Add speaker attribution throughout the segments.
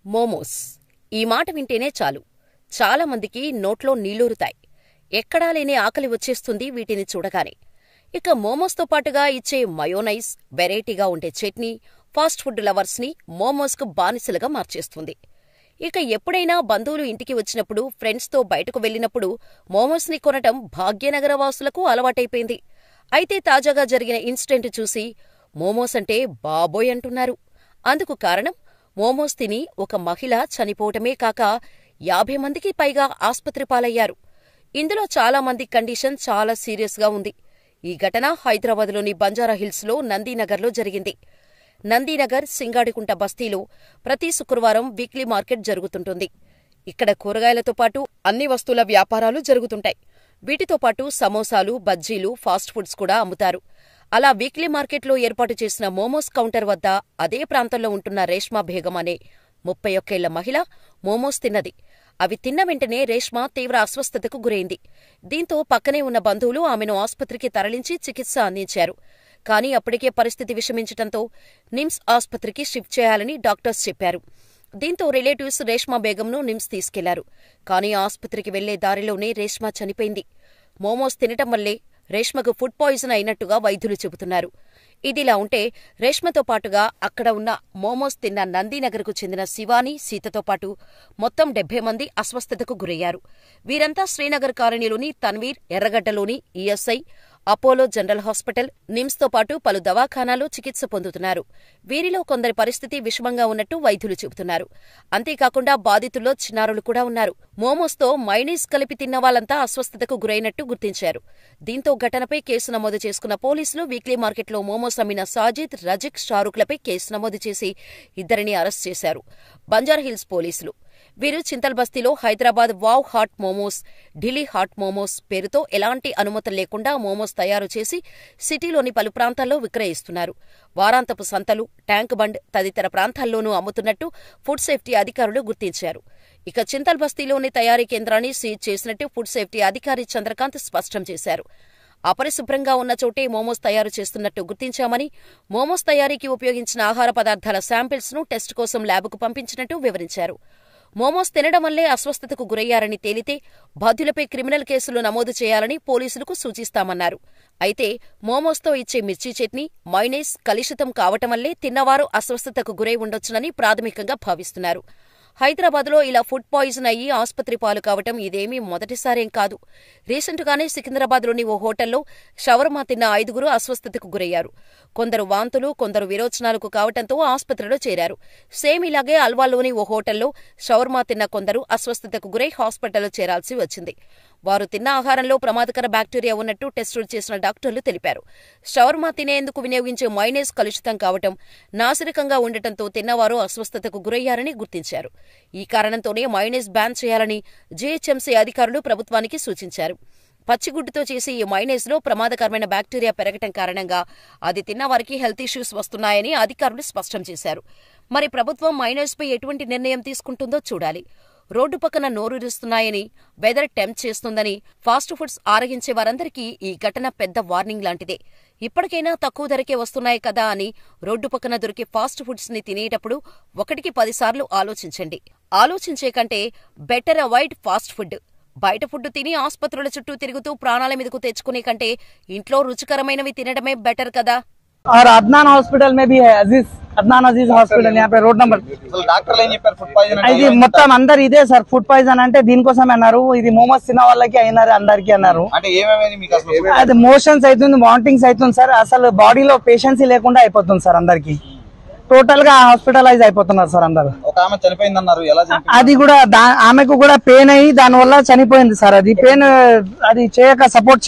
Speaker 1: మోమోస్ ఈ మాట వింటేనే చాలు చాలా మందికి నోట్లో నీళ్లూరుతాయి ఎక్కడా లేని ఆకలి వచ్చేస్తుంది వీటిని చూడగానే ఇక మోమోస్తో పాటుగా ఇచ్చే మయోనైస్ వెరైటీగా ఉండే చట్నీ ఫాస్ట్ ఫుడ్ లవర్స్ని మోమోస్కు బానిసలుగా మార్చేస్తుంది ఇక ఎప్పుడైనా బంధువులు ఇంటికి వచ్చినప్పుడు ఫ్రెండ్స్తో బయటకు వెళ్ళినప్పుడు మోమోస్ని కొనటం భాగ్యనగర వాసులకు అలవాటైపోయింది అయితే తాజాగా జరిగిన ఇన్సిడెంట్ చూసి మోమోస్ అంటే బాబోయ్ అంటున్నారు అందుకు కారణం మోమోస్ తిని ఒక మహిళ చనిపోవటమే కాక యాభై మందికి పైగా ఆస్పత్రి పాలయ్యారు ఇందులో చాలా మంది కండిషన్ చాలా సీరియస్గా ఉంది ఈ ఘటన హైదరాబాద్లోని బంజారాహిల్స్లో నందీనగర్లో జరిగింది నందీనగర్ సింగాడికుంట బస్తీలో ప్రతి శుక్రవారం వీక్లీ మార్కెట్ జరుగుతుంటుంది ఇక్కడ కూరగాయలతో పాటు అన్ని వస్తువుల వ్యాపారాలు జరుగుతుంటాయి వీటితో పాటు సమోసాలు బజ్జీలు ఫాస్ట్ ఫుడ్స్ కూడా అమ్ముతారు అలా వీక్లీ మార్కెట్లో ఏర్పాటు చేసిన మోమోస్ కౌంటర్ వద్ద అదే ప్రాంతంలో ఉంటున్న రేష్మా బేగం అనే ముప్పై ఒక్కేళ్ల మహిళ మోమోస్ తిన్నది అవి తిన్న వెంటనే రేష్మా తీవ్ర అస్వస్థతకు గురైంది దీంతో పక్కనే ఉన్న బంధువులు ఆమెను ఆస్పత్రికి తరలించి చికిత్స అందించారు కానీ అప్పటికే పరిస్థితి విషమించటంతో నిమ్స్ ఆస్పత్రికి షిఫ్ట్ చేయాలని డాక్టర్స్ చెప్పారు దీంతో రిలేటివ్స్ రేష్మా బేగంను నిమ్స్ తీసుకెళ్లారు కానీ ఆస్పత్రికి వెళ్లే దారిలోనే రేష్మా చనిపోయింది మోమోస్ తినటం వల్లే రేష్మకు ఫుడ్ పాయిజన్ అయినట్టుగా వైద్యులు చెబుతున్నారు ఇదిలా ఉంటే రేష్మతో పాటుగా అక్కడ ఉన్న మోమోస్ తిన్న నందీనగర్కు చెందిన శివాని సీతతో పాటు మొత్తం డెబ్బై మంది అస్వస్థతకు గురయ్యారు వీరంతా శ్రీనగర్ కాలనీలోని తన్వీర్ ఎర్రగడ్డలోని ఈఎస్ఐ అపోలో జనరల్ హాస్పిటల్ నిమ్స్తో పాటు పలు దవాఖానాలో చికిత్స పొందుతున్నారు వీరిలో కొందరి పరిస్థితి విషమంగా ఉన్నట్టు వైద్యులు చెబుతున్నారు అంతేకాకుండా బాధితుల్లో చిన్నారులు కూడా ఉన్నారు మోమోస్తో మైనీస్ కలిపి తిన్న వాళ్ళంతా అస్వస్థతకు గురైనట్టు గుర్తించారు దీంతో ఘటనపై కేసు నమోదు చేసుకున్న పోలీసులు వీక్లీ మార్కెట్లో మోమోస్ అమ్మిన సాజిద్ రజిక్ షారూక్లపై కేసు నమోదు చేసి ఇద్దరిని అరెస్ట్ చేశారు బంజారాహిల్స్ పోలీసులు వీరు చింతల్ బస్తీలో Hyderabad wow hot momos Delhi hot momos పేరుతో ఎలాంటి అనుమతులు లేకుండా మోమోస్ తయారు చేసి సిటీలోని పలు ప్రాంతాల్లో విక్రయిస్తున్నారు వారాంతపు సంతలు ట్యాంక్ బండ్ తదితర ప్రాంతాల్లోనూ అమ్ముతున్నట్టు ఫుడ్ సేఫ్టీ అధికారులు గుర్తించారు ఇక చింతల్ బస్తీలోని తయారీ కేంద్రాన్ని సీజ్ చేసినట్టు ఫుడ్ సేఫ్టీ అధికారి చంద్రకాంత్ స్పష్టం చేశారు అపరిశుభ్రంగా ఉన్న చోటే మోమోస్ తయారు చేస్తున్నట్టు గుర్తించామని మోమోస్ తయారీకి ఉపయోగించిన ఆహార పదార్థాల శాంపిల్స్ ను టెస్ట్ కోసం ల్యాబ్కు పంపించినట్టు వివరించారు మోమోస్ తినడం వల్లే అస్వస్థతకు గురయ్యారని తేలితే బాధ్యులపై క్రిమినల్ కేసులు నమోదు చేయాలని పోలీసులకు సూచిస్తామన్నారు అయితే మోమోస్తో ఇచ్చే మిర్చి చట్నీ మైనేస్ కలుషితం కావటం వల్లే తిన్నవారు అస్వస్థతకు గురై ఉండొచ్చునని ప్రాథమికంగా భావిస్తున్నారు హైదరాబాద్లో ఇలా ఫుడ్ పాయిజన్ అయ్యి ఆసుపత్రి పాలు కావటం ఇదేమీ మొదటిసారేం కాదు రీసెంట్గానే సికింద్రాబాద్లోని ఓ హోటల్లో షవర్మా తిన్న ఐదుగురు అస్వస్థతకు గురయ్యారు కొందరు వాంతులు కొందరు విరోచనాలకు కావటంతో ఆసుపత్రిలో చేరారు సేమ్ ఇలాగే అల్వాలోని ఓ హోటల్లో షవర్మా తిన్న కొందరు అస్వస్థతకు గురై హాస్పిటల్లో చేరాల్సి వచ్చింది వారు తిన్న ఆహారంలో ప్రమాదకర బ్యాక్టీరియా ఉన్నట్టు టెస్టులు చేసిన డాక్టర్లు తెలిపారు షవర్మా తినేందుకు వినియోగించే మైనేస్ కలుషితం కావటం నాసిరకంగా ఉండటంతో తిన్నవారు అస్వస్థతకు గురయ్యారని గుర్తించారు ఈ కారణంతోనే మైనేస్ బ్యాన్ చేయాలని జీహెచ్ఎంసీ అధికారులు ప్రభుత్వానికి సూచించారు పచ్చిగుడ్డుతో చేసే ఈ మైనేస్లో ప్రమాదకరమైన బ్యాక్టీరియా పెరగటం కారణంగా అది తిన్న వారికి హెల్త్ ఇష్యూస్ వస్తున్నాయని అధికారులు స్పష్టం చేశారు మరి ప్రభుత్వం మైనేస్పై ఎటువంటి నిర్ణయం తీసుకుంటుందో చూడాలి రోడ్డు పక్కన నోరూరుస్తున్నాయని వెదర్ టెంప్ట్ చేస్తుందని ఫాస్ట్ ఫుడ్స్ ఆరగించే వారందరికీ ఈ ఘటన పెద్ద వార్నింగ్ లాంటిదే ఇప్పటికైనా తక్కువ ధరకే వస్తున్నాయి కదా అని రోడ్డు పక్కన దొరికే ఫాస్ట్ ఫుడ్స్ ని తినేటప్పుడు ఒకటికి పదిసార్లు ఆలోచించండి ఆలోచించే కంటే బెటర్ అవాయిడ్ ఫాస్ట్ ఫుడ్ బయట ఫుడ్ తిని ఆసుపత్రుల చుట్టూ తిరుగుతూ ప్రాణాల మీదకు తెచ్చుకునే కంటే ఇంట్లో రుచికరమైనవి తినడమే బెటర్ కదా
Speaker 2: और अदनान हॉस्पिटल में भी है अजीज अदनान अजीज हॉस्पिटल यहाँ पे రోడ్ నంబర్
Speaker 3: అసలు డాక్టర్లు ఏం చెప్పారు ఫుడ్ పాయిజన్
Speaker 2: ఇది మొత్తం అందరు ఇదే సార్ ఫుడ్ పాయిజన్ అంటే దీనికోసం అన్నారు ఇది మోమోస్ తిన్న వాళ్ళకి అయినారు అందరికి అన్నారు
Speaker 3: అంటే ఏమేమి మీకు అసలు
Speaker 2: అది మోషన్స్ అవుతుంది వామిటింగ్స్ అవుతుంది సార్ అసలు బాడీలో పేషెన్సీ లేకుండా అయిపోతుంది సార్ అందరికి టోటల్ గా హాస్పిటలైజ్ అయిపోతున్నారు సార్ అందరు
Speaker 3: ఒక ఆమె చనిపోయింది అన్నారు ఎలా చనిపోయింది
Speaker 2: అది కూడా దా- ఆమెకు కూడా పెయిన్ అయ్యి దాని వల్ల చనిపోయింది సార్ అది పెయిన్ అది చేయక సపోర్ట్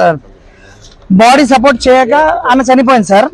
Speaker 2: బాడీ సపోర్ట్ చేయక ఆమె చనిపోయింది సార్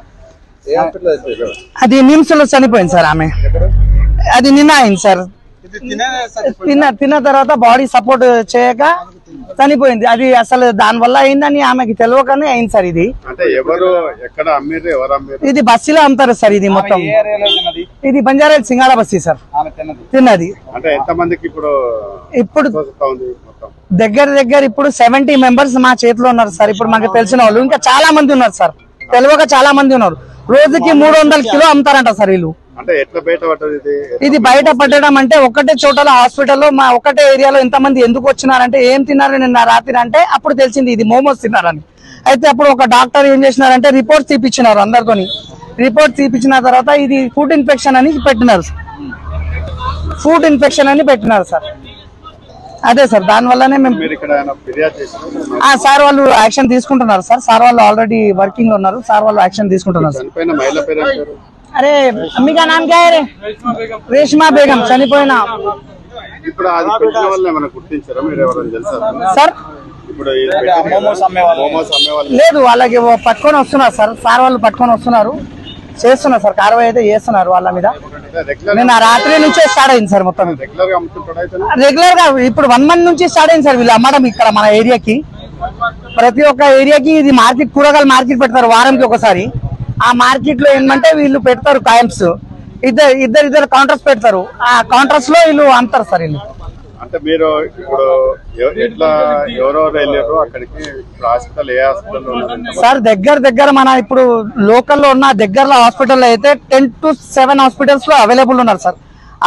Speaker 2: అది నిమ్స్ లో చనిపోయింది సార్ ఆమె అది నిన్న అయింది సార్ తిన్న తిన్న తర్వాత బాడీ సపోర్ట్ చేయక చనిపోయింది అది అసలు దాని వల్ల అయిందని ఆమెకి తెలియకనే అయింది సార్ ఇది
Speaker 4: అంటే ఎవరు ఎక్కడ అమ్మిర్రు ఎవరు అమ్మిర్రు
Speaker 2: ఇది బస్సులో అమ్ముతారు సార్ ఇది మొత్తం
Speaker 3: ఏ ఏరియాలో తిన్నది
Speaker 2: ఇది బంజారా సింగాళ బస్తీ సార్
Speaker 3: ఆమె తిన్నది
Speaker 2: తిన్నది
Speaker 4: అంటే ఎంత మందికి ఇప్పుడు
Speaker 2: ఇప్పుడు
Speaker 4: తోచుతా ఉంది మొత్తం
Speaker 2: దగ్గర దగ్గర ఇప్పుడు సెవెంటీ మెంబర్స్ మా చేతిలో ఉన్నారు సార్ ఇప్పుడు మాకు తెలిసిన వాళ్ళు ఇంకా చాలా మంది ఉన్నారు సార్ తెలియక చాలా మంది ఉన్నారు రోజుకి మూడు వందల కిలో అమ్ముతారంట సార్ వీళ్ళు
Speaker 4: అంటే ఎట్లా బయట పడ్డది ఇది
Speaker 2: ఇది బయట పట్టడం అంటే ఒకటే చోటలో హాస్పిటల్లో మా ఒకటే ఏరియాలో ఎంతమంది ఎందుకు వచ్చినారంటే ఏం తిన్నారు నిన్న రాత్రి అంటే అప్పుడు తెలిసింది ఇది మోమోస్ తిన్నారని అయితే అప్పుడు ఒక డాక్టర్ ఏం చేసినారంటే రిపోర్ట్స్ తీపిచ్చినారు అందరితోని రిపోర్ట్స్ తీపిచ్చిన తర్వాత ఇది ఫుడ్ ఇన్ఫెక్షన్ అని పెట్టినారు ఫుడ్ ఇన్ఫెక్షన్ అని పెట్టినారు సార్ అదే సార్ దానివల్లనే మేము
Speaker 4: మీరు ఇక్కడ ఏమైనా ఫిర్యాదు చేసిన
Speaker 2: ఆ సార్ వాళ్ళు యాక్షన్ తీసుకుంటున్నారు సార్ సార్ వాళ్ళు ఆల్రెడీ వర్కింగ్ లో ఉన్నారు సార్ వాళ్ళు యాక్షన్ తీసుకుంటున్నారు సార్
Speaker 4: చనిపోయిన మహిళ పేరు ఏం పేరు
Speaker 2: అరే అమ్మిగా నామ్ క్యా హై రే రేష్మా బేగం చనిపోయిన
Speaker 4: ఇప్పుడు అది పెట్టిన వల్ల ఏమైనా గుర్తించారా మీరు ఎవరైనా తెలుసా
Speaker 2: సార్
Speaker 4: ఇప్పుడు ఇది పెట్టిన
Speaker 3: మోమోస్ అమ్మే వాళ్ళు.
Speaker 4: మోమోస్ అమ్మే వాళ్ళు
Speaker 2: లేదు వాళ్ళకి ఓ పట్టుకొని వస్తున్నారు సార్ సార్ వాళ్ళు పట్టుకొని వస్తున్నారు చేస్తున్నారు సార్ కార్వాయి అయితే చేస్తున్నారు వాళ్ళ మీద
Speaker 4: రెగ్యులర్
Speaker 2: నిన్న రాత్రి నుంచే స్టార్ట్ అయింది సార్ మొత్తం
Speaker 4: రెగ్యులర్ గా అమ్ముతుంటాడు అయితే
Speaker 2: రెగ్యులర్ గా ఇప్పుడు వన్ మంత్ నుంచి స్టార్ట్ అయింది సార్ వీళ్ళు అమ్మడం ఇక్కడ మన ఏరియాకి ప్రతి ఒక్క ఏరియాకి ఇది మార్కెట్ కూరగాయలు మార్కెట్ పెడతారు వారంకి ఒకసారి ఆ మార్కెట్ లో ఏంటంటే వీళ్ళు పెడతారు కాయమ్స్ ఇద్దరు ఇద్దరు ఇద్దరు కౌంటర్స్ పెడతారు ఆ కౌంటర్స్ లో వీళ్ళు అమ్ముతారు సార్ వీళ్ళు
Speaker 4: అంటే మీరు ఇప్పుడు ఎవ- ఎట్లా ఎవరెవరు వెళ్ళారు అక్కడికి ఇప్పుడు హాస్పిటల్ ఏ హాస్పిటల్ ఉన్నారు
Speaker 2: సార్ దగ్గర దగ్గర మన ఇప్పుడు లోకల్లో ఉన్న దగ్గరలో హాస్పిటల్ అయితే టెన్ టు సెవెన్ హాస్పిటల్స్ లో అవైలబుల్ ఉన్నారు సార్